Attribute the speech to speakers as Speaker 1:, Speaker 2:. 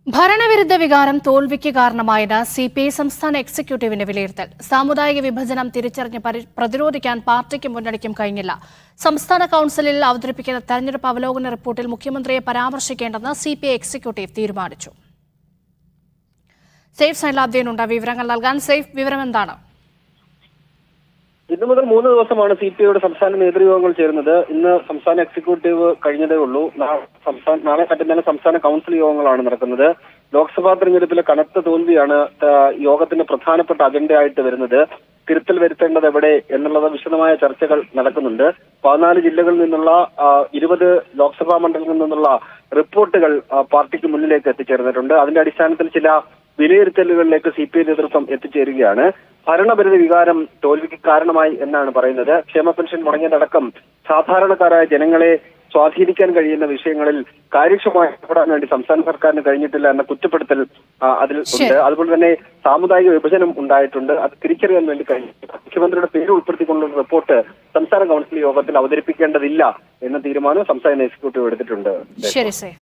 Speaker 1: ഭരണവിരുദ്ധ വികാരം തോൽവിക്ക് കാരണമായെന്ന് സി പി ഐ സംസ്ഥാന എക്സിക്യൂട്ടീവിന്റെ വിലയിരുത്തൽ സാമുദായിക വിഭജനം തിരിച്ചറിഞ്ഞ് പരി- പ്രതിരോധിക്കാൻ പാർട്ടിക്കും മുന്നണിക്കും കഴിഞ്ഞില്ല സംസ്ഥാന കൌൺസിലിൽ അവതരിപ്പിക്കുന്ന തെരഞ്ഞെടുപ്പ് അവലോകന റിപ്പോർട്ടിൽ മുഖ്യമന്ത്രിയെ പരാമർശിക്കേണ്ടെന്ന് സി പി ഐ എക്സിക്യൂട്ടീവ് തീരുമാനിച്ചു സേഫ് സൈലാബ്ദീനുണ്ട് വിവരങ്ങൾ നൽകാൻ സേഫ് വിവരം എന്താണ്
Speaker 2: ഇന്നു മുതൽ മൂന്ന് ദിവസമാണ് സി പി ഐയുടെ സംസ്ഥാന നേതൃയോഗങ്ങൾ ചേരുന്നത് ഇന്ന് സംസ്ഥാന എക്സിക്യൂട്ടീവ് കഴിഞ്ഞതേ ഉള്ളൂ നാളെ സംസ്ഥാന നാളെ മറ്റന്നാൾ സംസ്ഥാന കൗൺസിൽ യോഗങ്ങളാണ് നടക്കുന്നത് ലോക്സഭാ തെരഞ്ഞെടുപ്പിലെ കനത്ത തോൽവിയാണ് ആ, യോഗത്തിന്റെ പ്രധാനപ്പെട്ട അജണ്ടയായിട്ട് വരുന്നത് തിരുത്തൽ വരുത്തേണ്ടത് എവിടെ എന്നുള്ളത് വിശദമായ ചർച്ചകൾ നടക്കുന്നുണ്ട് പതിനാല് ജില്ലകളിൽ നിന്നുള്ള ആ, ഇരുപത് ലോക്സഭാ മണ്ഡലങ്ങളിൽ നിന്നുള്ള റിപ്പോർട്ടുകൾ ആ, പാർട്ടിക്ക് മുന്നിലേക്ക് എത്തിച്ചേർന്നിട്ടുണ്ട് അതിന്റെ അടിസ്ഥാനത്തിൽ ചില വിലയിരുത്തലുകളിലേക്ക് സി പി ഐ നേതൃത്വം എത്തിച്ചേരുകയാണ് ഭരണപരിധി വികാരം തോൽവിക്ക് കാരണമായി എന്നാണ് പറയുന്നത് ക്ഷേമ പെൻഷൻ മുടങ്ങിയതടക്കം സാധാരണക്കാരായ ജനങ്ങളെ സ്വാധീനിക്കാൻ കഴിയുന്ന വിഷയങ്ങളിൽ കാര്യക്ഷമമായി ഇടപെടാൻ വേണ്ടി സംസ്ഥാന സർക്കാരിന് കഴിഞ്ഞിട്ടില്ല എന്ന കുറ്റപ്പെടുത്തൽ ആ, അതിൽ ഉണ്ട്
Speaker 1: ശരി.
Speaker 2: അതുപോലെ തന്നെ സാമുദായിക വിഭജനം ഉണ്ടായിട്ടുണ്ട് അത് തിരിച്ചറിയാൻ വേണ്ടി കഴിഞ്ഞു മുഖ്യമന്ത്രിയുടെ പേര് ഉൾപ്പെടുത്തിക്കൊണ്ടുള്ള റിപ്പോർട്ട് സംസ്ഥാന കൗൺസിൽ യോഗത്തിൽ അവതരിപ്പിക്കേണ്ടതില്ല എന്ന തീരുമാനം സംസ്ഥാന എക്സിക്യൂട്ടീവ് എടുത്തിട്ടുണ്ട്
Speaker 1: ശരി സേഫ്